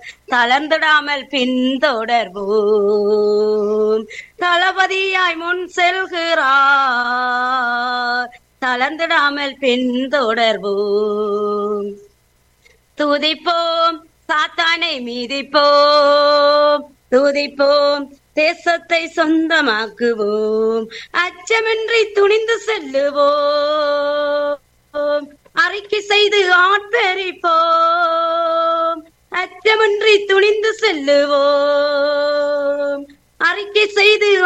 தளர்ந்திடாமல் பின்தொடர்வோம் தளபதியாய் முன் செல்கிறார் தளர்ந்திடாமல் பின்தொடர்வோம் துதிப்போம் சாத்தானை மீதிப்போம் துதிப்போம் தேசத்தை சொந்தமாக்குவோம் அச்சமின்றி துணிந்து செல்லுவோம் அறிக்கை செய்து ஆட்பெரிப்போம் அச்சமின்றி துணிந்து செல்லுவோம் அறிக்கை செய்து